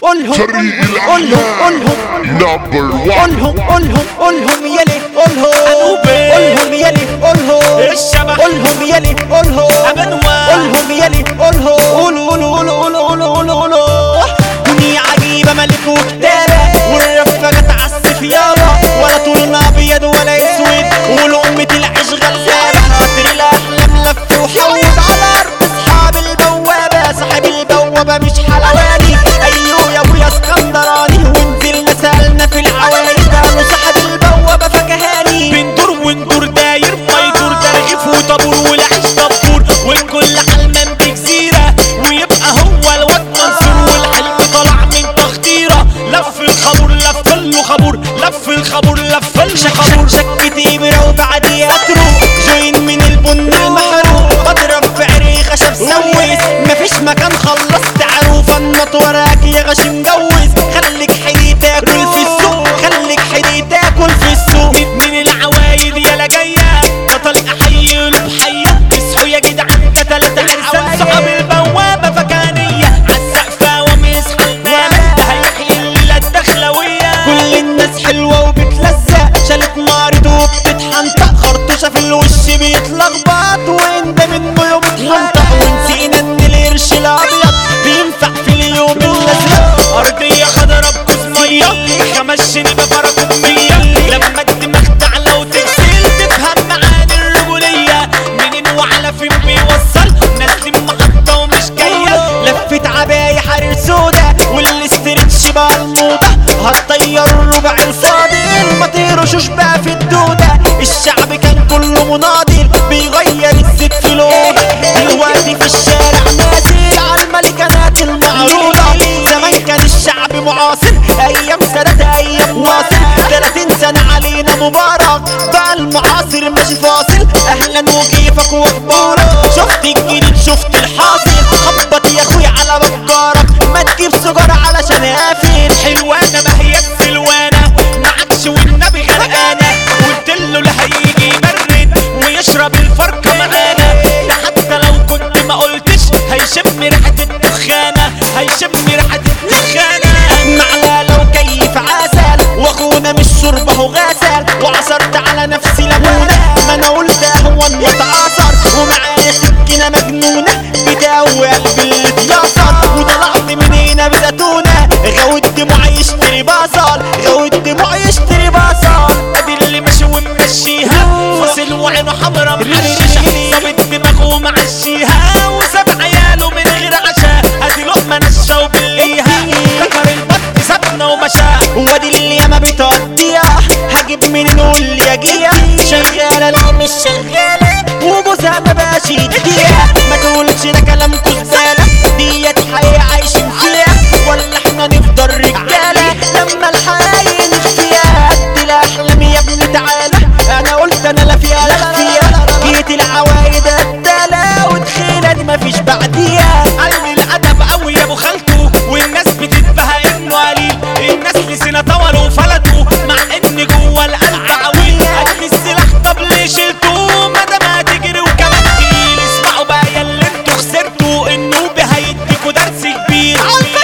قولهم فريق قولهم الأحلام قولهم نمبر 1 قولهم قولهم قولهم يلي قولهم أنوبي. قولهم يلي قولهم الشبح. قولهم يلي قولهم أبنوان. قولهم يلي قولهم قولوا قولوا قولوا قولوا قولوا قولوا دنيا عجيبة ملك وكتابة والرفة تعسف يابا ولا طولنا ابيض ولا اسود ولقمة العيش غلابة خاطر الاحلام لف وحوط على ارض اصحاب البوابة صاحب البوابة مش حلواني ايوه يا ابويا اسكندراني ونزلنا سألنا في العوالي قالوا صاحب البوابة فكهاني بندور وندور داير ما يدور ده رغيف وطابور والعيش طبور والكل علمان بجزيرة ويبقى هو الواد منصور والحلم طلع من تخديرة لف الخبور لف له خبور لف الخبور لف له خبور شكة إبرة وبعديها تروح جوين من البن المحروق بضرب في عري خشب سويس مفيش مكان خلصت عروف النط وراك يا غش مجوز خليك حدي تاكل في السوق خليك حدي تاكل في السوق من العوايد يلا جاية ده طلق حي قلوب حية اصحوا يا جدعان ده تلاتة عرسان صحاب البوابة فكانية عالسقفة ومصحى النام ده هيحيي الليلة الدخلوية كل الناس حلوة وبتلزق شالت مارد وبتتحنطق خرطوشة في الوش بيتلخبط وانت منه يوم بتحنطق ونسينا ان القرش الابيض بينفع في اليوم الازرق أرضية خضرا بكوز مية خمشني بفرق أمية لما الدماغ تعلى وتغسل تفهم معاني الرجولية منين وعلى فين بيوصل نازلين محطة ومش جاية لفت عباية حرير سودا والاسترتش بقى الموضة هتطير ربع الفاضل ما تيروشوش بقى في الدودة الشعب كان كله مناضل بيغير الزيت في الأوضة دلوقتي في الشارع نازل على الملكانات المعروضة زمان كان الشعب معاصر أيام سنة أيام واصل 30 سنة علينا مبارك بقى المعاصر ماشي فاصل أهلا وكيفك وأخبارك شفت الجديد شفت الحاصل خبط يا أخويا على بكارك ما تجيب سجارة علشان قافل حلوانة ما هي السلوانة معكش والنبي غرقانة قلت له اللي هيجي يمرد ويشرب الفرقة معانا ده حتى لو كنت ما قلتش هيشم ريحة الدخانة هيشم ريحة الدخانة معنا لو كيف عسل واخونا مش شربه غسل وعصرت على نفسي ليمونة ما انا قلت اهون واتعصر ومعايا سكينة مجنونة بتقوي قلبي اللي اتيسر وطلعت من هنا بزيتونة غاوي الدموع يشتري بصل غاوي الدموع يشتري بصل ادي اللي ماشي وممشيها فاصل وعينه حمرا محششة صابت دماغه ومعشيها وساب عياله من غير عشاء ادي لقمة نشة وبليها ذكر البط سابنا ومشى وادي اللي ياما بتقضيها هجيب منين اقول لي اجيها شغاله لا مش شغاله وجوزها ما بقاش يديها ما تقولش ده كلام كزباله ديت حقيقه عايشين فيها ولا احنا نفضل رجاله لما الحقايق نخفيها قد الاحلام يا ابني تعالى انا قلت انا لا فيها لا فيها جيت العوايد قتاله وتخيله دي مفيش بعديها علم الادب قوي يا ابو خالته والناس بتتبهى انه قليل الناس لسنا طولوا وفلتوا مع ان جوه القلب عويل قد السلاح طب ليه شلتوه ما دام هتجري وكمان تقيل اسمعوا بقى يا اللي انتوا خسرتوا النوب هيديكوا درس كبير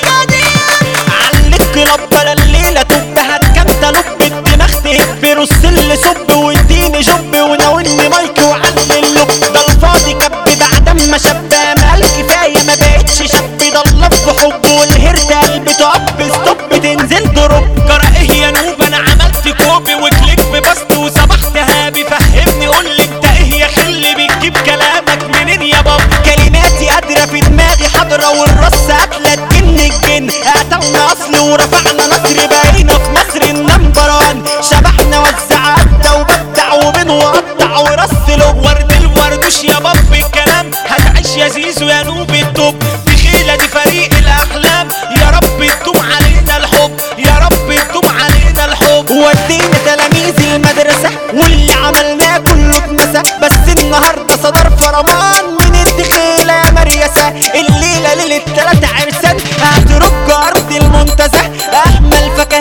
علك لبلا الليلة تب هتكنت لب الدماغ تهب رص اللي صب واديني جب وناولني مايك وعلي اللب ده الفاضي كب بعد ما شب مال كفاية ما بقتش شاب ده اللف حب والهرد قلبي تعب ستوب تنزل دروب جرى ايه يا نوب انا عملت كوبي وكليك ببسط وصبحت هابي فهمني قول لي انت ايه يا خلي بتجيب كلامك منين يا بابا كلماتي قادرة في دماغي حاضرة والرص قاتلة تجن الجن قتلنا أصل ورفعنا نصر بقينا في مصر النمبر وان شبحنا وزع أبدع وبدع وبين وقطع ورص له ورد الوردوش يا باب الكلام هتعيش يا زيزو يا نوب التوب دخيلة دي فريق الأحلام يا رب تدوم علينا الحب يا رب تدوم علينا الحب ودينا تلاميذ المدرسة واللي عملناه كله اتنسى بس النهاردة صدر فرمان من الدخيلة يا مريسة الليلة ليلة تلاتة عرسان هترك أرض المنتزه أحمل فكان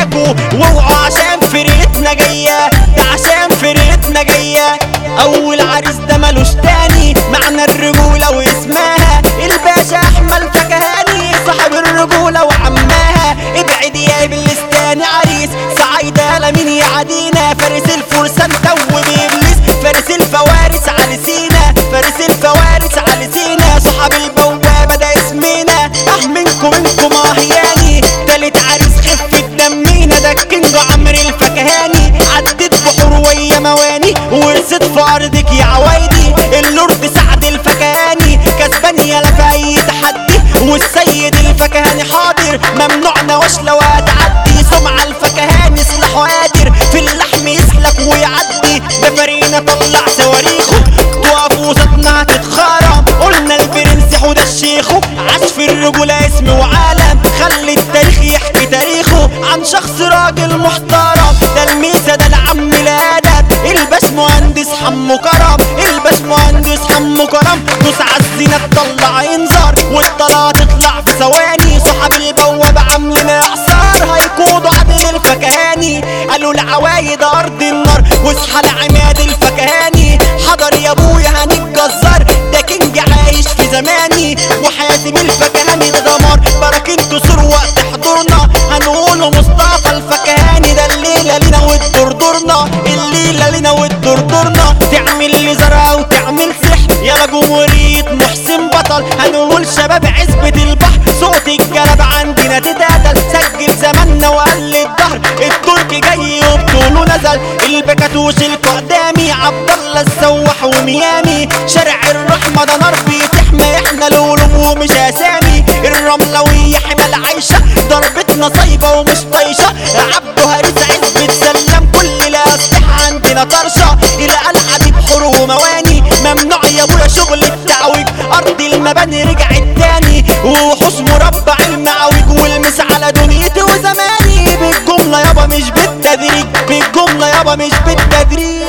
معاكو واوعوا عشان فرقتنا جاية ده عشان فرقتنا جاية اول عريس ده ملوش تاني معنى الرجولة واسمها الباشا احمد فكهاني صاحب الرجولة وعماها ابعد يا ابليس تاني عريس سعيدة لمين يعادينا فارس الفرسان توب ابليس فارس الفوارس على سينا فارس الفوارس على سينا صحاب البوابة ده اسمنا احمنكم منكم اهياني تالت عريس خفة دمينا ده الكينج عمرو الفكهاني عدت بحور ويا مواني ورثت في ارضك يا عوايدي اللورد سعد الفكهاني كسبان يالا في اي تحدي والسيد الفكهاني حاضر ممنوع نواش لو هتعدي سمعة الفكهاني سلاحه قادر في اللحم يسلك ويعدي ده فرينا طلع صواريخه تقف وسطنا هتتخرم قلنا البرنس حوده الشيخو عاش في الرجولة اسم وعالم خلي التاريخ يحكي تاريخه عن شخص راجل محترم ده الميسة ده العم الادب الباش مهندس حمو كرم الباش مهندس حمو كرم دوس عالزينة تطلع انذار والطلعة تطلع في ثواني صحاب البوابة عاملين اعصار هيقودوا عدل الفكهاني قالوا العوايد ارض النار واصحى لعماد الفكهاني حضر يا ابويا هنتجزر ده كينج عايش في زماني وحازم الفكهاني ده دمار بركنته سور وقت حضورنا هنقوله مصطفى الفكهاني ده الليلة لينا والدردورنا الليلة لينا والدردورنا تعمل لي زرع وتعمل سحر يلا جمهورية محسن بطل هنقول شباب عزبة البحر صوت الجلب عندنا تتقتل سجل زماننا وقل الظهر التركي جاي وبطوله نزل البكاتوش القدامي عبد الله السواح وميامي شارع الرحمة ده نار بيتحمى احنا القلوب ومش اسامي الرملوية حمل عايشة ضربتنا صايبة ومش طايشة عبده هريس عزبة سلم كل الاسلحة عندنا طرشة الى قلعة دي بحور ومواني ممنوع يا ابويا شغل التعويج ارض المباني رجعت تاني ووحوش مربع المعوج والمس على دنيتي وزماني بالجملة يابا مش بالتدريج بالجملة يابا مش بالتدريج